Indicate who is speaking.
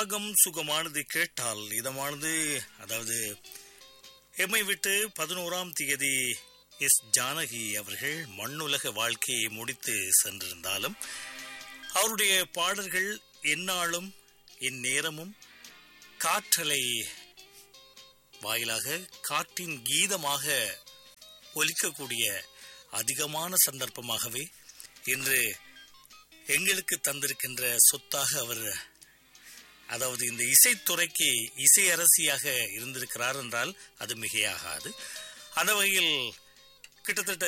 Speaker 1: ராகம் சுகமானது கேட்டால் இதமானது அதாவது எம்மை விட்டு பதினோராம் தேதி எஸ் ஜானகி அவர்கள் மண்ணுலக வாழ்க்கையை முடித்து சென்றிருந்தாலும் அவருடைய பாடல்கள் எந்நாளும் இந்நேரமும் காற்றலை வாயிலாக காற்றின் கீதமாக ஒலிக்கக்கூடிய அதிகமான சந்தர்ப்பமாகவே இன்று எங்களுக்கு தந்திருக்கின்ற சொத்தாக அவர் அதாவது இந்த இசைத்துறைக்கு இசை அரசியாக இருந்திருக்கிறார் என்றால் அது மிகையாகாது அந்த வகையில் கிட்டத்தட்ட